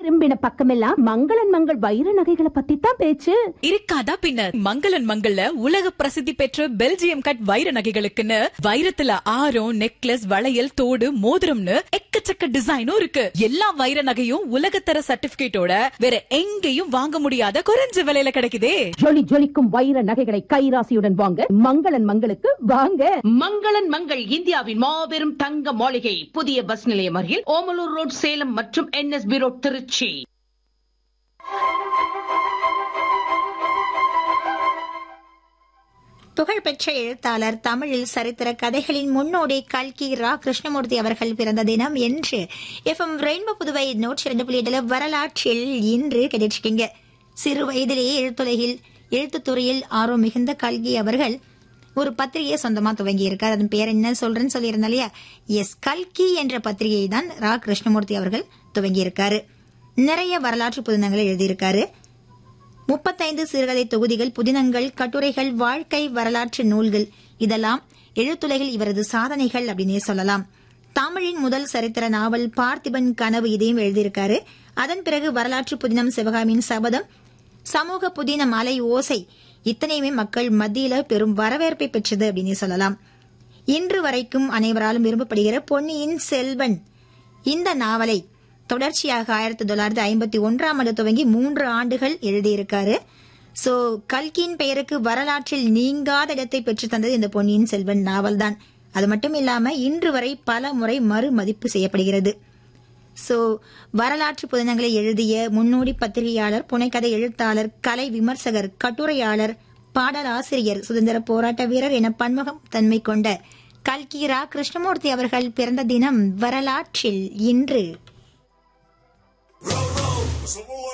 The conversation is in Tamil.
திரும்பின பக்கமெல்லாம் மங்களன் மங்கள் வைர நகைகளை பத்தி தான் பேச்சு இருக்காதா பின்ன மங்களன் மங்கள்ல உலக பிரசித்தி பெற்ற பெல்ஜியம் கட் வைர நகைகளுக்குன்னு வைரத்துல ஆரம் நெக்லஸ் வளையல் தோடு மோதிரம்னு எக்கச்சக்க டிசைனும் இருக்கு எல்லா வைர நகையும் உலகத்தர சர்டிபிகேட்டோட வேற எங்கேயும் வாங்க முடியாத குறைஞ்ச விலையில கிடைக்குதே ஜொலி ஜொலிக்கும் வைர நகைகளை கைராசியுடன் வாங்க மங்களன் மங்களுக்கு வாங்க மங்களன் மங்கள் இந்தியாவின் மாபெரும் தங்க மாளிகை புதிய பஸ் நிலையம் அருகில் ஓமலூர் ரோட் சேலம் மற்றும் என்எஸ்பி ரோட் திருச்சி புகழ்பெற்ற எழுத்தாளர் தமிழில் சரித்திர கதைகளின் முன்னோடி கல்கி ரா கிருஷ்ணமூர்த்தி அவர்கள் பிறந்த தினம் என்று எஃப்எம் ரெயின்போ புதுவை நூற்றி இரண்டு புள்ளி எட்டுல வரலாற்றில் இன்று கிடைச்சிருக்கீங்க சிறு வயதிலேயே எழுத்துலகில் எழுத்துத்துறையில் ஆர்வம் மிகுந்த கல்கி அவர்கள் ஒரு பத்திரிகையை சொந்தமா துவங்கி இருக்கார் அதன் பேர் என்ன சொல்றேன்னு சொல்லியிருந்தா இல்லையா எஸ் கல்கி என்ற பத்திரிகையை தான் ரா கிருஷ்ணமூர்த்தி அவர்கள் துவங்கி இருக்காரு நிறைய வரலாற்று புதினங்களை எழுதியிருக்காரு முப்பத்தைந்து சிறுகதை தொகுதிகள் புதினங்கள் கட்டுரைகள் வாழ்க்கை வரலாற்று நூல்கள் இதெல்லாம் எழுத்துலகில் இவரது சாதனைகள் அப்படின்னே சொல்லலாம் தமிழின் முதல் சரித்திர நாவல் பார்த்திபன் கனவு இதையும் எழுதியிருக்காரு அதன் பிறகு வரலாற்று புதினம் சிவகாமியின் சபதம் சமூக புதினம் அலை ஓசை இத்தனையுமே மக்கள் மத்தியில பெரும் வரவேற்பை பெற்றது அப்படின்னு சொல்லலாம் இன்று வரைக்கும் அனைவராலும் விரும்பப்படுகிற பொன்னியின் செல்வன் இந்த நாவலை தொடர்ச்சியாக ஆயிரத்தி தொள்ளாயிரத்தி ஐம்பத்தி ஒன்றாம் ஆண்டு துவங்கி மூன்று ஆண்டுகள் எழுதியிருக்காரு சோ கல்கியின் பெயருக்கு வரலாற்றில் நீங்காத இடத்தை பெற்று தந்தது இந்த பொன்னியின் செல்வன் நாவல் தான் அது மட்டும் இல்லாம இன்று வரை பல முறை மறுமதிப்பு செய்யப்படுகிறது சோ வரலாற்று புதினங்களை எழுதிய முன்னோடி பத்திரிகையாளர் புனைக்கதை எழுத்தாளர் கலை விமர்சகர் கட்டுரையாளர் பாடலாசிரியர் சுதந்திர போராட்ட வீரர் என பன்முகம் தன்மை கொண்ட கல்கி ரா கிருஷ்ணமூர்த்தி அவர்கள் பிறந்த தினம் வரலாற்றில் இன்று Some more